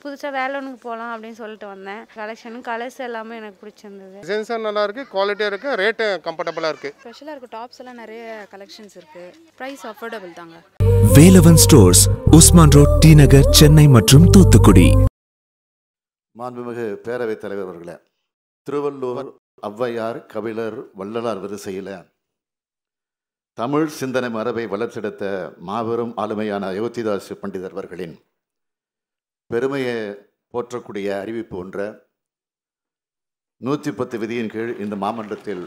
புதுசாக வேலனுக்கு போகலாம் அப்படின்னு சொல்லிட்டு வந்தேன் கலெக்ஷனும் கலர்ஸ் எல்லாமே எனக்கு பிடிச்சிருந்தது டிசைன்ஸும் நல்லா இருக்குது குவாலிட்டியாக இருக்குது ரேட்டு கம்ஃபர்டபுளாக இருக்குது ஸ்பெஷலாக இருக்கும் டாப்ஸ் எல்லாம் நிறைய கலெக்ஷன்ஸ் இருக்குது ப்ரைஸ் அஃபோர்டபுள் தாங்க Velavan stores Usman road T Nagar Chennai மற்றும் தூத்துக்குடி மாண்புமிகு பேரவைத் தலைவர் அவர்களே திருவள்ளுவர் ஔவையார் கபிலர் வள்ளலார் வரிசையில் தமிழ் சிந்தனை மரபை வளர்த்தெடுத்த மாபெரும் ஆளுமையான அயோத்திதாஸ் பண்டிதர் அவர்களின் பெருமையை போற்றக்கூடிய அறிவிப்பு ஒன்றை நூற்றி பத்து விதியின் கீழ் இந்த மாமன்றத்தில்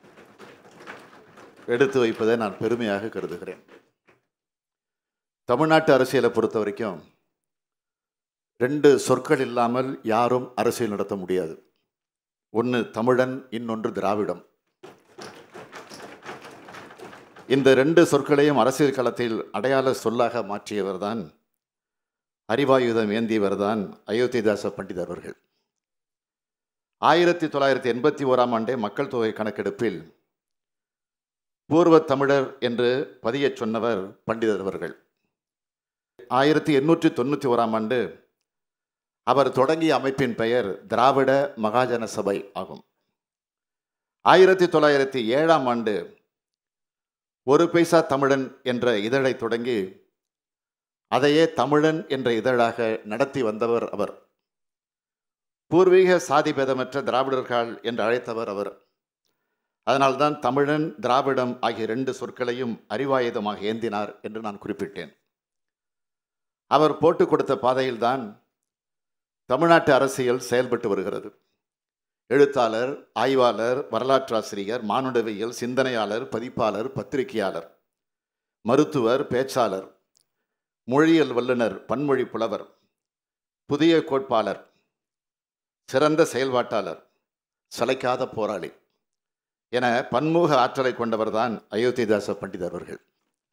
எடுத்து வைப்பதை நான் பெருமையாக கருதுகிறேன் தமிழ்நாட்டு அரசியலை பொறுத்த வரைக்கும் ரெண்டு சொற்கள் இல்லாமல் யாரும் அரசியல் நடத்த முடியாது ஒன்று தமிழன் இன்னொன்று திராவிடம் இந்த ரெண்டு சொற்களையும் அரசியல் களத்தில் அடையாள சொல்லாக மாற்றியவர்தான் அறிவாயுதம் ஏந்தியவர்தான் அயோத்திதாச பண்டிதர் அவர்கள் ஆயிரத்தி தொள்ளாயிரத்தி எண்பத்தி ஓராம் ஆண்டே மக்கள் தொகை கணக்கெடுப்பில் பூர்வ தமிழர் என்று பதியச் சொன்னவர் பண்டிதர் அவர்கள் ஆயிரத்தி எண்ணூற்றி தொண்ணூற்றி ஓராம் ஆண்டு அவர் தொடங்கிய அமைப்பின் பெயர் திராவிட மகாஜன சபை ஆகும் ஆயிரத்தி தொள்ளாயிரத்தி ஏழாம் ஆண்டு ஒரு பைசா தமிழன் என்ற இதழை தொடங்கி அதையே தமிழன் என்ற இதழாக நடத்தி வந்தவர் அவர் பூர்வீக சாதி பேதமற்ற திராவிடர்கள் என்று அழைத்தவர் அவர் அதனால்தான் தமிழன் திராவிடம் ஆகிய இரண்டு சொற்களையும் அறிவாயுதமாக ஏந்தினார் என்று நான் குறிப்பிட்டேன் அவர் போட்டு கொடுத்த பாதையில்தான் தமிழ்நாட்டு அரசியல் செயல்பட்டு வருகிறது எழுத்தாளர் ஆய்வாளர் வரலாற்றாசிரியர் மானுடவியல் சிந்தனையாளர் பதிப்பாளர் பத்திரிகையாளர் மருத்துவர் பேச்சாளர் மொழியியல் வல்லுனர் பன்மொழி புலவர் புதிய கோட்பாளர் சிறந்த செயல்பாட்டாளர் சளைக்காத போராளி என பன்முக ஆற்றலை கொண்டவர்தான் அயோத்திதாச பண்டிதர் அவர்கள்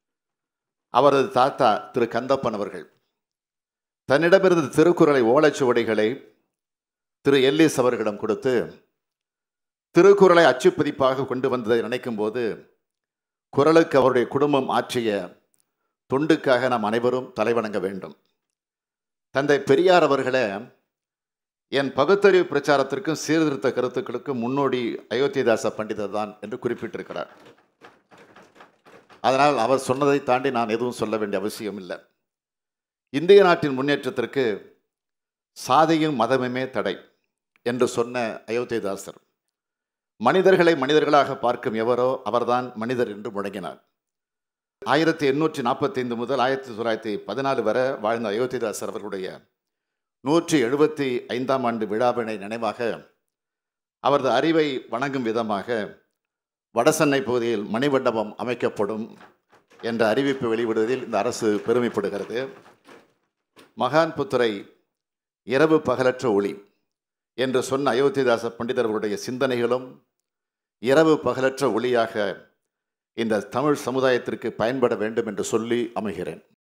அவரது தாத்தா திரு கந்தப்பன் அவர்கள் தன்னிடமிருந்து திருக்குறளை ஓலைச்சுவடிகளை திரு எல்லிஸ் அவர்களிடம் கொடுத்து திருக்குறளை அச்சுப்பதிப்பாக கொண்டு வந்ததை நினைக்கும் போது குரலுக்கு அவருடைய குடும்பம் ஆற்றிய தொண்டுக்காக நாம் அனைவரும் தலைவணங்க வேண்டும் தந்தை பெரியார் அவர்களே என் பகுத்தறிவு பிரச்சாரத்திற்கும் சீர்திருத்த கருத்துக்களுக்கும் முன்னோடி அயோத்திதாச பண்டிதர் தான் என்று குறிப்பிட்டிருக்கிறார் அதனால் அவர் சொன்னதை தாண்டி நான் எதுவும் சொல்ல வேண்டிய அவசியம் இல்லை இந்திய நாட்டின் முன்னேற்றத்திற்கு சாதியும் மதமுமே தடை என்று சொன்ன அயோத்திதாசர் மனிதர்களை மனிதர்களாக பார்க்கும் எவரோ அவர்தான் மனிதர் என்று முழங்கினார் ஆயிரத்தி எண்ணூற்றி நாற்பத்தைந்து முதல் ஆயிரத்தி தொள்ளாயிரத்தி பதினாலு வரை வாழ்ந்த அயோத்திதாசர் அவர்களுடைய நூற்றி எழுபத்தி ஐந்தாம் ஆண்டு விழாவினை நினைவாக அவரது அறிவை வணங்கும் விதமாக வடசென்னை பகுதியில் மணிமண்டபம் அமைக்கப்படும் என்ற அறிவிப்பு வெளிவிடுவதில் இந்த அரசு பெருமைப்படுகிறது மகான் புத்துரை இரவு பகலற்ற ஒளி என்று சொன்ன அயோத்திதாச பண்டிதர்களுடைய சிந்தனைகளும் இரவு பகலற்ற ஒளியாக இந்த தமிழ் சமுதாயத்திற்கு பயன்பட வேண்டும் என்று சொல்லி அமைகிறேன்